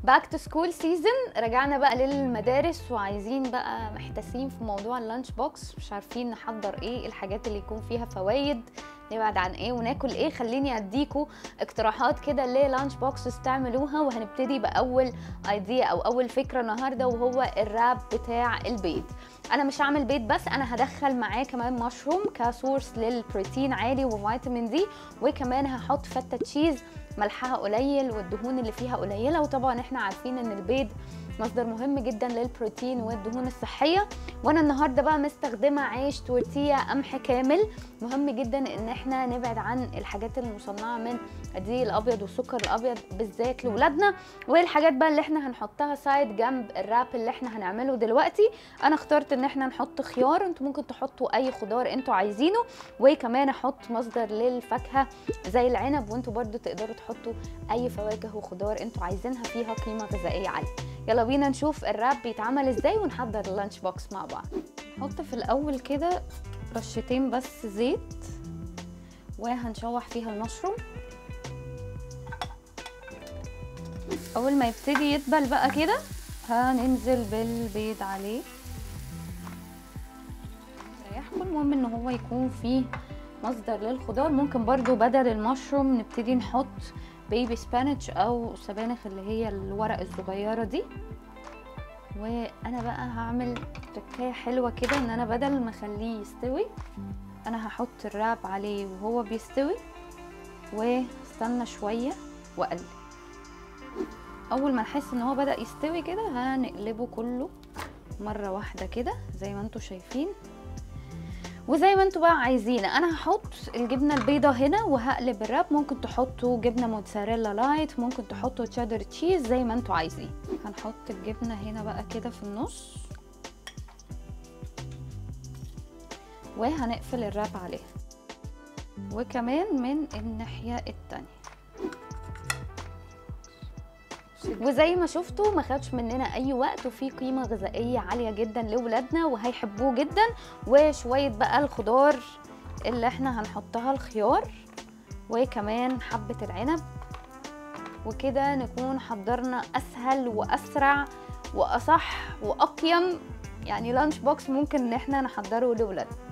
باك تو سكول سيزون رجعنا بقى للمدارس وعايزين بقى محتاسين في موضوع اللانش بوكس مش عارفين نحضر ايه الحاجات اللي يكون فيها فوائد نبعد عن ايه وناكل ايه خليني اديكوا اقتراحات كده للانش بوكسز تعملوها وهنبتدي باول ايديا او اول فكره النهارده وهو الراب بتاع البيض انا مش هعمل بيض بس انا هدخل معاه كمان مشروم كسورس للبروتين عالي وفيتامين دي وكمان هحط فته تشيز ملحها قليل والدهون اللي فيها قليله وطبعا احنا عارفين ان البيض مصدر مهم جدا للبروتين والدهون الصحيه وانا النهارده بقى مستخدمه عيش تورتيه قمح كامل مهم جدا ان احنا نبعد عن الحاجات المصنعه من الدقيق الابيض والسكر الابيض بالذات لاولادنا والحاجات بقى اللي احنا هنحطها سايد جنب الراب اللي احنا هنعمله دلوقتي انا اخترت ان احنا نحط خيار انتوا ممكن تحطوا اي خضار انتوا عايزينه وكمان احط مصدر للفاكهه زي العنب وانتوا برضو تقدروا تحطوا اي فواكه وخضار انتوا عايزينها فيها قيمه غذائيه عاليه يلا بينا نشوف الراب بيتعمل ازاي ونحضر اللانش بوكس مع بعض نحط في الاول كده رشتين بس زيت وهنشوح فيها المشروم اول ما يبتدي يدبل بقى كده هننزل بالبيض عليه ريحكم المهم ان هو يكون فيه مصدر للخضار ممكن برضو بدل المشروم نبتدي نحط بيبي سبانيتش او سبانخ اللي هي الورق الصغيره دي وانا بقى هعمل تركايه حلوه كده ان انا بدل ما اخليه يستوي انا هحط الراب عليه وهو بيستوي واستنى شويه واقلب اول ما نحس ان هو بدا يستوي كده هنقلبه كله مره واحده كده زي ما انتم شايفين وزي ما انتوا بقى عايزين انا هحط الجبنه البيضه هنا وهقلب الراب ممكن تحطوا جبنه موتزاريلا لايت ممكن تحطوا تشيدر تشيز زي ما انتوا عايزين هنحط الجبنه هنا بقى كده في النص وهنقفل الراب عليها وكمان من الناحيه التانية وزي ما شفتوا ما خدش مننا اي وقت وفيه قيمه غذائيه عاليه جدا لاولادنا وهيحبوه جدا وشويه بقى الخضار اللي احنا هنحطها الخيار وكمان حبه العنب وكده نكون حضرنا اسهل واسرع واصح واقيم يعني لانش بوكس ممكن ان احنا نحضره لاولادنا